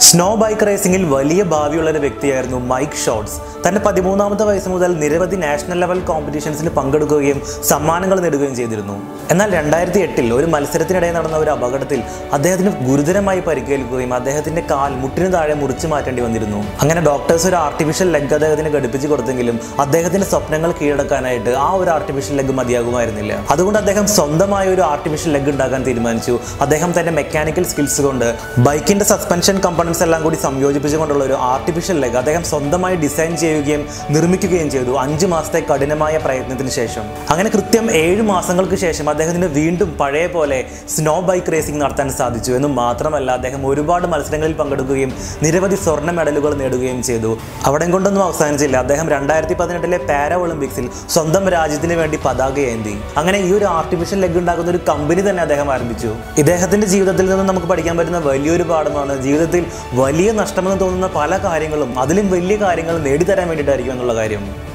snow bike റേസിംഗിൽ വലിയ ഭാവിയുള്ള ഒരു വ്യക്തിയായിരുന്നു മൈക്ക് ഷോട്ട്സ് തന്റെ പതിമൂന്നാമത്തെ വയസ്സ് മുതൽ നിരവധി നാഷണൽ ലെവൽ കോമ്പറ്റീഷൻസിന് പങ്കെടുക്കുകയും സമ്മാനങ്ങൾ നേടുകയും ചെയ്തിരുന്നു എന്നാൽ രണ്ടായിരത്തി എട്ടിൽ ഒരു മത്സരത്തിനിടെ നടന്ന ഒരു അപകടത്തിൽ അദ്ദേഹത്തിന് ഗുരുതരമായി പരിക്കേൽക്കുകയും അദ്ദേഹത്തിന്റെ കാൽ മുട്ടിന് താഴെ മുറിച്ചു മാറ്റേണ്ടി വന്നിരുന്നു അങ്ങനെ ഡോക്ടേഴ്സ് ഒരു ആർട്ടിഫിഷ്യൽ ലെഗ് അദ്ദേഹത്തിന് ഘടിപ്പിച്ച് കൊടുത്തെങ്കിലും അദ്ദേഹത്തിന്റെ സ്വപ്നങ്ങൾ കീഴടക്കാനായിട്ട് ആ ഒരു ആർട്ടിഫിഷ്യൽ ലെഗ് മതിയാകുമായിരുന്നില്ല അതുകൊണ്ട് അദ്ദേഹം സ്വന്തമായ ഒരു ആർട്ടിഫിഷ്യൽ ലെഗ് ഉണ്ടാക്കാൻ തീരുമാനിച്ചു അദ്ദേഹം തന്റെ മെക്കാനിക്കൽ സ്കിൽസ് കൊണ്ട് ബൈക്കിന്റെ സസ്പെൻഷൻ കമ്പണൻസ് എല്ലാം കൂടി സംയോജിപ്പിച്ചുകൊണ്ടുള്ള ഒരു ആർട്ടിഫിഷ്യൽ ലെഗ് അദ്ദേഹം സ്വന്തമായി ഡിസൈൻ ചെയ്യുകയും നിർമ്മിക്കുകയും ചെയ്തു അഞ്ച് മാസത്തെ കഠിനമായ പ്രയത്നത്തിന് ശേഷം അങ്ങനെ കൃത്യം ഏഴ് മാസങ്ങൾക്ക് ശേഷം അദ്ദേഹത്തിന് വീണ്ടും പഴയ പോലെ സ്നോ ബൈക്ക് റേസിംഗ് നടത്താൻ സാധിച്ചു എന്ന് മാത്രമല്ല അദ്ദേഹം ഒരുപാട് മത്സരങ്ങളിൽ പങ്കെടുക്കുകയും നിരവധി സ്വർണ്ണ മെഡലുകൾ നേടുകയും ചെയ്തു അവിടെ കൊണ്ടൊന്നും അവസാനിച്ചില്ല അദ്ദേഹം രണ്ടായിരത്തി പതിനെട്ടിലെ പാര ഒളിമ്പിക്സിൽ സ്വന്തം രാജ്യത്തിന് വേണ്ടി പതാക ഏന്തി അങ്ങനെ ഈ ഒരു ആർട്ടിഫിഷ്യൽ ലെഗ് ഉണ്ടാക്കുന്ന ഒരു കമ്പനി തന്നെ അദ്ദേഹം ആരംഭിച്ചു ഇദ്ദേഹത്തിന്റെ ജീവിതത്തിൽ നിന്ന് നമുക്ക് പഠിക്കാൻ പറ്റുന്ന വലിയൊരു പാഠമാണ് ജീവിതത്തിൽ വലിയ നഷ്ടമെന്ന് തോന്നുന്ന പല കാര്യങ്ങളും അതിലും വലിയ കാര്യങ്ങൾ നേടിത്തരാൻ വേണ്ടിയിട്ടായിരിക്കും എന്നുള്ള കാര്യം